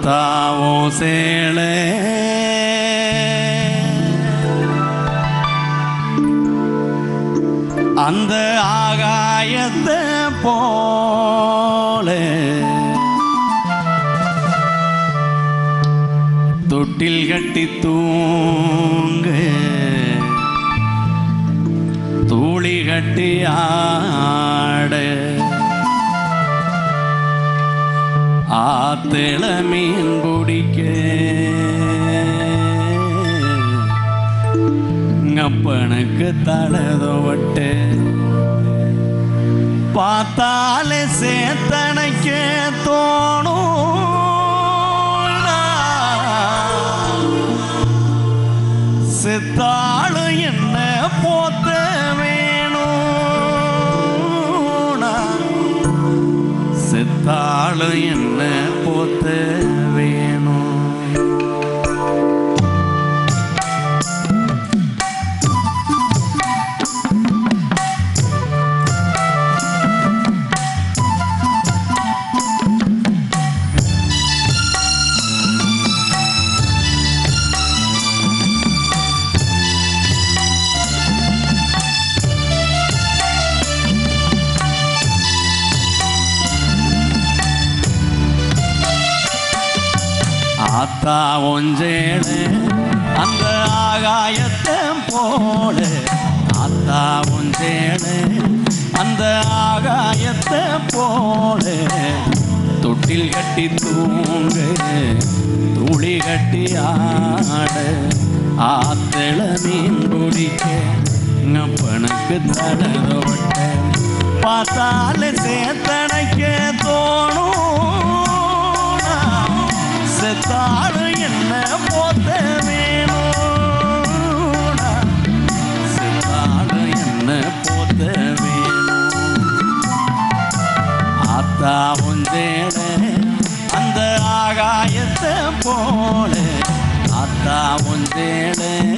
ஆத்தாவோ சேலே அந்த ஆகாயத்தை போல தொட்டில் கட்டி தூங்க தூளி கட்டி ஆட ஆத்திள மீன் பிடிக்க அப்பனுக்கு தலதோட்டு பார்த்தாலே சேத்தனைக்க தோணும் செத்தாலும் என்ன போத்த வேணும் செத்தாலும் என்ன போத்த வேணும் ஆத்தா ஒஞ்சேடு அந்த ஆகாயத்தை போல ஆத்தா ஒஞ்சேடு அந்த ஆகாயத்தை போல தொட்டில் கட்டி தூங்க துளி கட்டி ஆட ஆத்தள மீன் பிடிக்க அப்பனுக்கு தடதோட்ட பார்த்தாலே சேத்தனைக்க தோணும் செத்தாலும் என்ன போத்த வேணும் செத்தாலும் என்ன போத்த வேணும் ஆத்தா உந்தேட அந்த ஆகாயத்தை போல ஆத்தா உந்தேட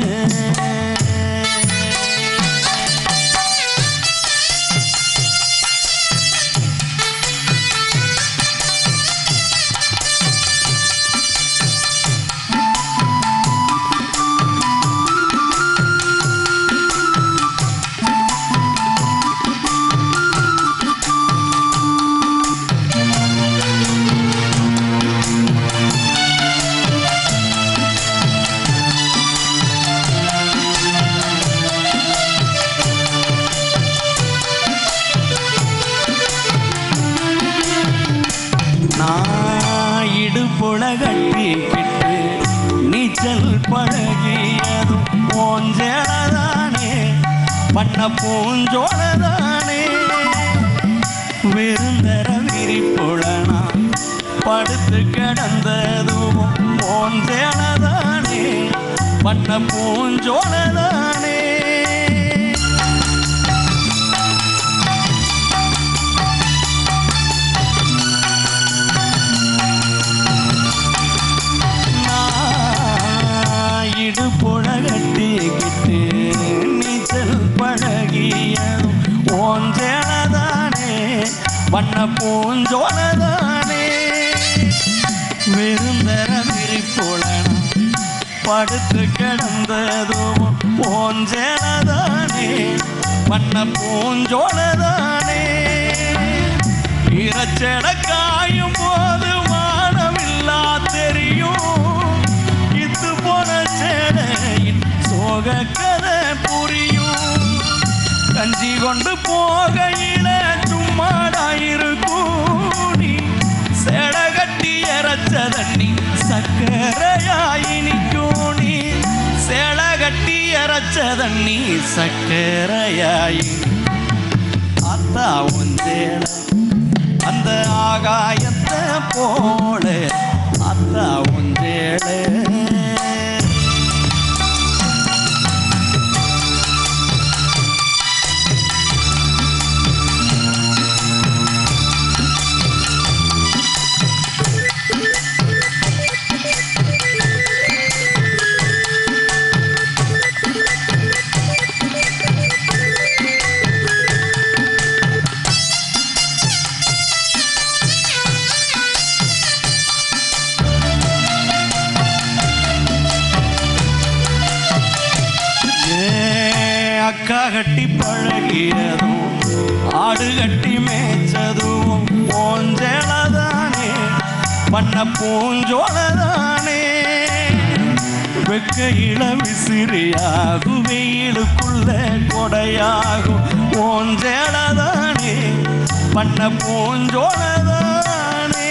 நான் இடுப்புல கட்டிக்கிட்டு நீச்சல் பழகியதும் போஞ்சேளதானே பண்ண பூஞ்சோளதானே வெறுந்தர விரிப்புலனா படுத்து கிடந்ததும் போஞ்சேளதானே பண்ண பூஞ்சோளதானே நான் இடுப்புல கட்டிக்கிட்டு நீச்சல் பழகிய ஓஞ்சேனதானே வண்ண பூஞ்சோனதானே விருந்தர விரிப்புலனா படுத்து கிடந்ததும் ஓஞ்சேனதானே வண்ண பூஞ்சோனதானே இறச்சட காயும் போது வானமில்லா தெரியும் இத்து போன சேடையின் சோக கதை புரியும் கஞ்சி கொண்டு போகையில சும்மாடாயிருக்கும் நீ சேட கட்டி இறச்ச தண்ணி சக்கரையாயினிக்கும் நீ சேட கட்டி இறச்ச தண்ணி சக்கரையாயி அத்தா ஒன்றேட அந்த ஆகாயத்தை போல அத்தா ஒன்றேளே அக்கா கட்டி பழகியதும் ஆடு கட்டி மேய்ச்சதும் போஞ்சேளதானே பண்ண பூஞ்சோளதானே வெக்கையில விசிறியாகும் வெயிலுக்குள்ள கொடையாகும் போஞ்சேளதானே பண்ண பூஞ்சோளதானே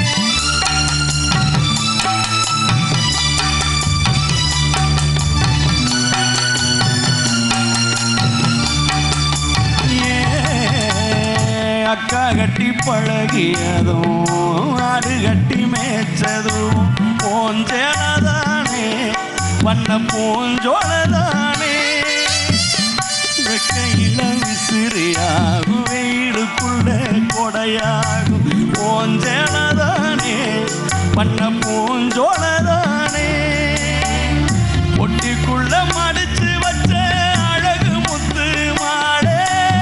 ஏ, அக்கா கட்டி பழகியதும் ஆடு கட்டி மேய்ச்சதும் போஞ்சேனதானே வண்ண பூஞ்சோளதானே வெக்கையில விசிறியாகும் வெயிலுக்குள்ள கொடையாகும் போஞ்சேனதானே வண்ண பூஞ்சோளதானே பொட்டிக்குள்ள மடிச்சு வச்ச அழகு முத்து மாடே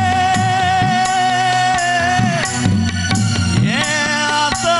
ஏ ஆத்தா.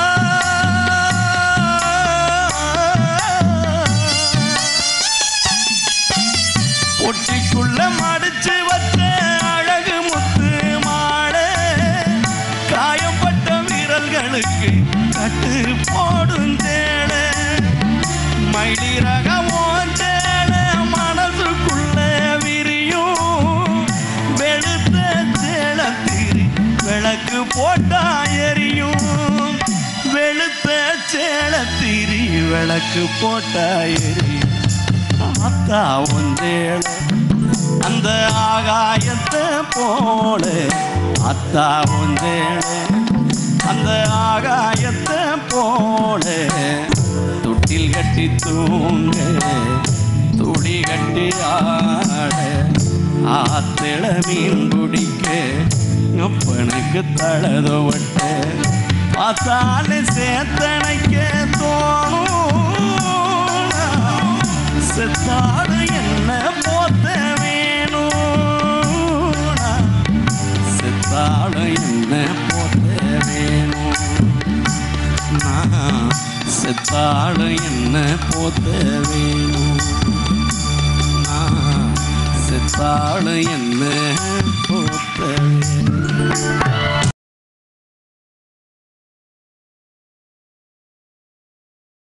பொட்டிக்குள்ள மடிச்சு வச்ச அழகு முத்து மாடே காயப்பட்ட வீரர்களுக்கு கட்டு போடும் தேடே மயிலி ரகமோ சேல மனசுக்குள்ள விரியும் வெளுத்த சேலத்திரி விளக்கு போட்டா எரியும் வெளுத்த சேலத்திரி விளக்கு போட்டா எரியும் ஆத்தா ஒன்றேள அந்த ஆகாயத்தை போல அத்தா ஒன்றேள அந்த ஆகாயத்தை போல தொட்டில் கட்டி தூங்க துடி கட்டி ஆட ஆத்திள மீன் பிடிக்க அப்பனுக்கு தளதொவட்ட பார்த்தாலே சேத்தனைக்க தோணும் செத்தாடு என்ன போத்த வேணும் செத்தாடு என்ன போத்த வேணும் நான் செத்தாடு என்ன போத்த வேணும் நான் செத்தாடு என்ன போத்த வேணும்